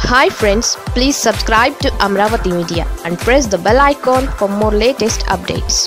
hi friends please subscribe to Amaravati Media and press the bell icon for more latest updates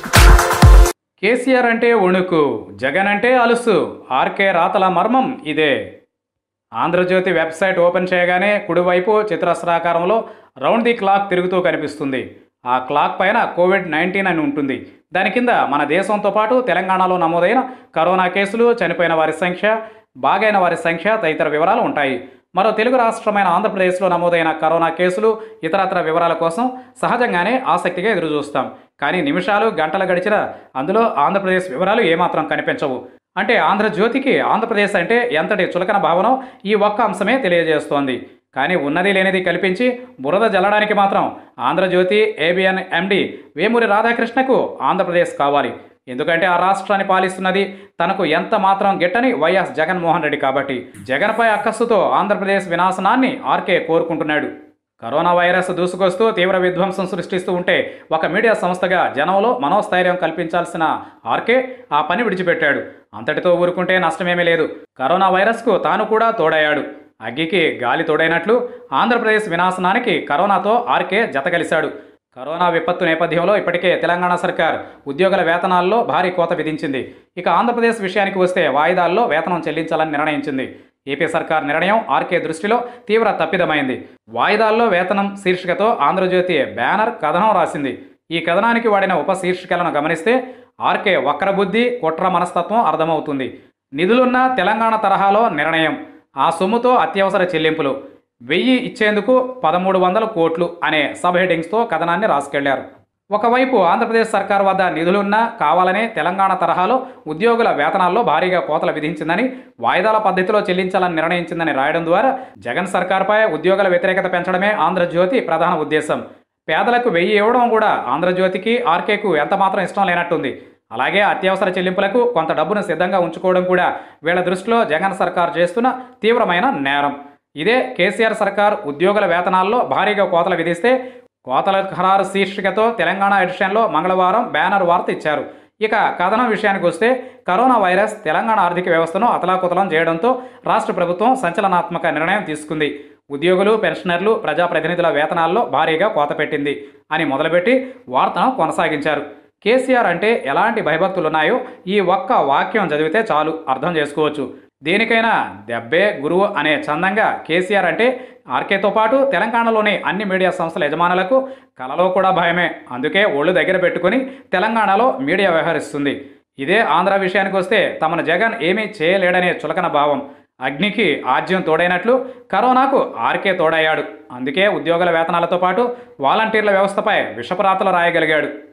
KCR అంటే వణుకు జగన్ అంటే అలుసు RK రాతల మర్మం ఇదే Andhra Jyothi website open చేయగానే కుడివైపు చిత్రస్రాకారంలో రౌండ్ ది క్లాక్ తిరుగుతూ కనిపిస్తుంది ఆ క్లాక్ పైన కోవిడ్ నైన్టీన్ అని ఉంటుంది దాని కింద మన దేశంతో పాటు తెలంగాణలో నమోదైన కరోనా కేసులు చనిపోయిన వారి సంఖ్య బాగైన వారి సంఖ్య తదితర వివరాలు ఉంటాయి మరో తెలుగు రాష్ట్రమైన ఆంధ్రప్రదేశ్లో నమోదైన కరోనా కేసులు ఇతరత్ర వివరాల కోసం సహజంగానే ఆసక్తిగా ఎదురుచూస్తాం కానీ నిమిషాలు గంటలు గడిచిన అందులో ఆంధ్రప్రదేశ్ వివరాలు ఏమాత్రం కనిపించవు అంటే ఆంధ్రజ్యోతికి ఆంధ్రప్రదేశ్ అంటే ఎంతటి చులకన భావనో ఈ ఒక్క అంశమే తెలియజేస్తోంది కానీ ఉన్నది లేనిది కల్పించి బురద జల్లడానికి మాత్రం ఆంధ్రజ్యోతి ఏబిఎన్ ఎండి వేమూరి రాధాకృష్ణకు ఆంధ్రప్రదేశ్ కావాలి ఎందుకంటే ఆ రాష్ట్రాన్ని పాలిస్తున్నది తనకు ఎంత మాత్రం గిట్టని వైఎస్ జగన్మోహన్ రెడ్డి కాబట్టి జగన్పై అక్కస్సుతో ఆంధ్రప్రదేశ్ వినాశనాన్ని ఆర్కే కోరుకుంటున్నాడు కరోనా వైరస్ దూసుకొస్తూ తీవ్ర విధ్వంసం సృష్టిస్తూ ఉంటే ఒక మీడియా సంస్థగా జనంలో మనోస్థైర్యం కల్పించాల్సిన ఆర్కే ఆ పని విడిచిపెట్టాడు అంతటితో ఊరుకుంటే నష్టమేమీ లేదు కరోనా వైరస్కు తాను కూడా తోడయ్యాడు అగ్గికి గాలి తోడైనట్లు ఆంధ్రప్రదేశ్ వినాశనానికి కరోనాతో ఆర్కే జతగలిశాడు కరోనా విపత్తు నేపథ్యంలో ఇప్పటికే తెలంగాణ సర్కార్ ఉద్యోగుల వేతనాల్లో భారీ కోత విధించింది ఇక ఆంధ్రప్రదేశ్ విషయానికి వస్తే వాయిదాల్లో వేతనం చెల్లించాలని నిర్ణయించింది ఏపీ సర్కార్ నిర్ణయం ఆర్కే దృష్టిలో తీవ్ర తప్పిదమైంది వాయిదాల్లో వేతనం శీర్షికతో ఆంధ్రజ్యోతి బ్యానర్ కథనం రాసింది ఈ కథనానికి వాడిన ఉప శీర్షికలను గమనిస్తే ఆర్కే వక్రబుద్ధి కుట్ర మనస్తత్వం అర్థమవుతుంది నిధులున్న తెలంగాణ తరహాలో నిర్ణయం ఆ సొమ్ముతో అత్యవసర చెల్లింపులు వెయ్యి ఇచ్చేందుకు పదమూడు వందల కోట్లు అనే సబ్ హెడ్డింగ్స్తో కథనాన్ని రాసుకెళ్లారు ఒకవైపు ఆంధ్రప్రదేశ్ సర్కార్ వద్ద నిధులున్నా కావాలనే తెలంగాణ తరహాలో ఉద్యోగుల వేతనాల్లో భారీగా కోతలు విధించిందని వాయిదాల పద్ధతిలో చెల్లించాలని నిర్ణయించిందని రాయడం ద్వారా జగన్ సర్కార్పై ఉద్యోగుల వ్యతిరేకత పెంచడమే ఆంధ్రజ్యోతి ప్రధాన ఉద్దేశం పేదలకు వెయ్యి ఇవ్వడం కూడా ఆంధ్రజ్యోతికి ఆర్కేకు ఎంత మాత్రం ఇష్టం లేనట్టుంది అలాగే అత్యవసర చెల్లింపులకు కొంత డబ్బును సిద్ధంగా ఉంచుకోవడం కూడా వీళ్ళ దృష్టిలో జగన్ సర్కార్ చేస్తున్న తీవ్రమైన నేరం ఇదే కేసీఆర్ సర్కార్ ఉద్యోగుల వేతనాల్లో భారీగా కోతలు విధిస్తే కోతల ఖరారు శీర్షికతో తెలంగాణ ఎడిషన్లో మంగళవారం బ్యానర్ వార్త ఇచ్చారు ఇక కథనం విషయానికి వస్తే కరోనా వైరస్ తెలంగాణ ఆర్థిక వ్యవస్థను అతలాకుతలం చేయడంతో రాష్ట్ర ప్రభుత్వం సంచలనాత్మక నిర్ణయం తీసుకుంది ఉద్యోగులు పెన్షనర్లు ప్రజాప్రతినిధుల వేతనాల్లో భారీగా కోత పెట్టింది అని మొదలుపెట్టి వార్తను కొనసాగించారు కేసీఆర్ అంటే ఎలాంటి భయభక్తులున్నాయో ఈ ఒక్క వాక్యం చదివితే చాలు అర్థం చేసుకోవచ్చు దేనికైనా దెబ్బే గురువు అనే చందంగా కేసీఆర్ అంటే ఆర్కేతో పాటు తెలంగాణలోని అన్ని మీడియా సంస్థల యజమానులకు కలలో కూడా భయమే అందుకే ఒళ్ళు దగ్గర పెట్టుకుని తెలంగాణలో మీడియా వ్యవహరిస్తుంది ఇదే ఆంధ్ర విషయానికి వస్తే తమను జగన్ ఏమీ చేయలేడనే చులకన భావం అగ్నికి ఆజ్యం తోడైనట్లు కరోనాకు ఆర్కే తోడయ్యాడు అందుకే ఉద్యోగుల వేతనాలతో పాటు వాలంటీర్ల వ్యవస్థపై విషపరాతలు రాయగలిగాడు